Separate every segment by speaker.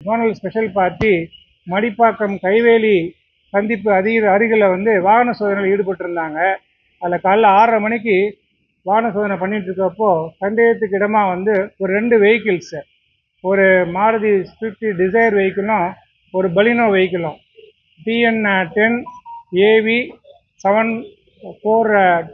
Speaker 1: zonal special party Madipakkam Kaiveli சந்திப்பு அதிக அருகில் வந்து வாகன சோதனையில் ஈடுபட்டிருந்தாங்க அதில் காலைல ஆறரை மணிக்கு வாகன சோதனை பண்ணிட்டு இருக்கப்போ சந்தேகத்துக்கு இடமா வந்து ஒரு ரெண்டு வெஹிக்கிள்ஸு ஒரு மாருதி ஸ்விஃப்ட் டிசைர் வெஹிக்கிளும் ஒரு பலினோ வெஹிக்கிளும் TN ten AV seven four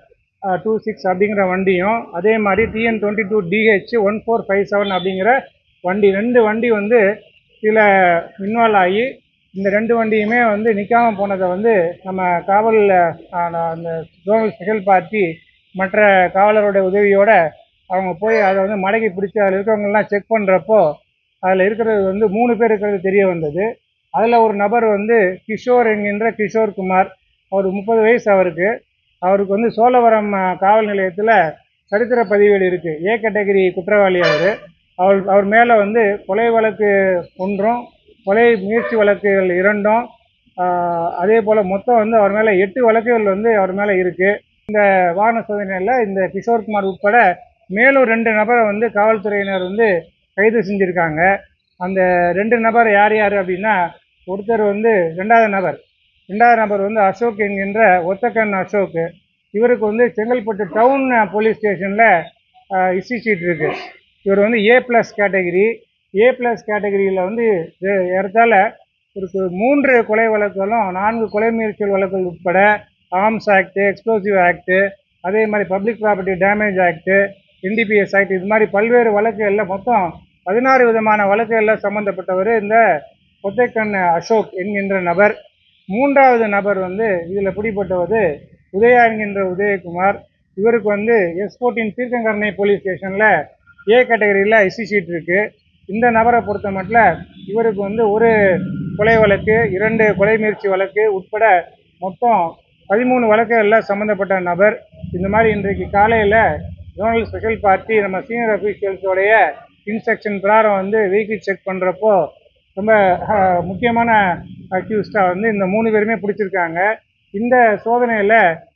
Speaker 1: two six அப்படிங்கிற வண்டியும் அதே மாதிரி TN twenty two DH one four five seven அப்படிங்கிற வண்டி ரெண்டு வண்டி வந்து இதில் இன்வால்வ் ஆகி இந்த ரெண்டு வண்டியுமே வந்து நிற்காம போனதை வந்து நம்ம காவல் ஆஹ், அந்த ஜோனல் ஸ்பெஷல் பார்ட்டி மற்ற காவலருடைய உதவியோட அவங்க போய் அதை வந்து மடக்கி பிடிச்சி அதில் இருக்கிறவங்கெல்லாம் செக் பண்ணுறப்போ அதில் இருக்கிறது வந்து மூணு பேர் இருக்கிறது தெரிய வந்தது அதில் ஒரு நபர் வந்து கிஷோர் என்கின்ற கிஷோர் குமார் அவர் முப்பது வயசு அவருக்கு அவருக்கு வந்து சோழவரம் அஹ், காவல் நிலையத்தில் சரித்திர பதிவேடு இருக்குது ஏ கேட்டகரி குற்றவாளி அவர் அவர் அவர் மேலே வந்து கொலை வழக்கு ஒன்றும் கொலை முயற்சி வழக்குகள் இரண்டும் ஆஹ், அதே போல் மொத்தம் வந்து அவர் மேலே எட்டு வழக்குகள் வந்து அவர் மேலே இருக்குது இந்த வாகன சோதனையில் இந்த கிஷோர்குமார் உட்பட மேலும் ரெண்டு நபரை வந்து காவல்துறையினர் வந்து கைது செஞ்சுருக்காங்க அந்த ரெண்டு நபர் யார் யார் அப்படின்னா ஒருத்தர் வந்து ரெண்டாவது நபர் ரெண்டாவது நபர் வந்து அசோக் என்கின்ற ஒத்தக்கன் அசோக் இவருக்கு வந்து செங்கல்பட்டு டவுன் போலீஸ் ஸ்டேஷனில் இசி சீட் இருக்கு இவர் வந்து A plus category A plus கேட்டகிரியில் வந்து ஏ- ஏறத்தாழ இவருக்கு மூன்று கொலை வழக்குகளும் நான்கு கொலை முயற்சிகள் வழக்குகள் உட்பட ஆர்ம்ஸ் ஆக்ட் எக்ஸ்ப்ளோசிவ் ஆக்ட் அதே மாதிரி public property damage act NDPS act இது மாதிரி பல்வேறு வழக்குகளில் மொத்தம் பதினாறு விதமான வழக்குகளில் சம்மந்தப்பட்டவர் இந்த ஒத்தைக்கண் அசோக் என்கின்ற நபர் மூன்றாவது நபர் வந்து இதில் பிடிப்பட்டவது உதயா என்கின்ற உதயகுமார் இவருக்கு வந்து எஸ் ஃபோர்டீன் தீர்க்கங்கரணை போலீஸ் ஸ்டேஷனில் ஏ கேட்டகரியில் ஐசி ஷீட் இருக்கு இந்த நபரை பொறுத்த மட்டும் இவருக்கு வந்து ஒரு கொலை வழக்கு இரண்டு கொலை முயற்சி வழக்கு உட்பட மொத்தம் பதிமூணு வழக்குகளில் சம்மந்தப்பட்ட நபர் இந்த மாதிரி இன்றைக்கு காலையில் ஜோனல் ஸ்பெஷல் பார்ட்டி நம்ம சீனியர் அஃபீஷியல்ஸோடைய இன்ஸ்ட்ரக்ஷன் பிரகாரம் வந்து வெஹிக்கிள் செக் பண்ணுறப்போ ரொம்ப அஹ், முக்கியமான அக்யூஸ்டாக வந்து இந்த மூணு பேருமே பிடிச்சிருக்காங்க இந்த சோதனையில்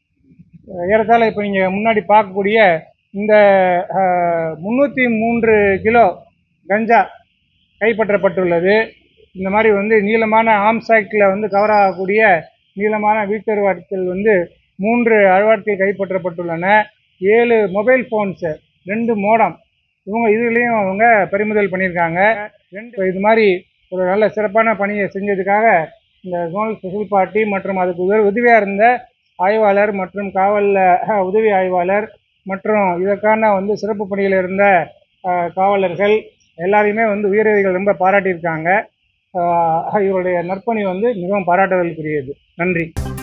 Speaker 1: ஏறத்தாழ இப்போ நீங்கள் முன்னாடி பார்க்கக்கூடிய இந்த முந்நூற்றி மூன்று கிலோ கஞ்சா கைப்பற்றப்பட்டுள்ளது இந்த மாதிரி வந்து நீளமான ஆர்ம்ஸ் ஆக்டில் வந்து கவர் ஆகக்கூடிய நீளமான வீட்டருவாட்கள் வந்து மூன்று அழுவாட்கள் கைப்பற்றப்பட்டுள்ளன ஏழு மொபைல் ஃபோன்ஸு ரெண்டு மோடம் இவங்க இதுலேயும் அவங்க பறிமுதல் பண்ணியிருக்காங்க ரெண்டு இது மாதிரி ஒரு நல்ல சிறப்பான பணியை செஞ்சதுக்காக இந்த ஜோனல் ஸ்பெஷல் பார்ட்டி மற்றும் அதுக்கு உதவி உதவியாக இருந்த ஆய்வாளர் மற்றும் காவல் அஹ், உதவி ஆய்வாளர் மற்றும் இதற்கான வந்து சிறப்பு பணியில் இருந்த அஹ், காவலர்கள் எல்லாரையுமே வந்து உயரதிகள் ரொம்ப பாராட்டியிருக்காங்க அஹ், இவருடைய நற்பணி வந்து மிகவும் பாராட்டுதலுக்குரியது நன்றி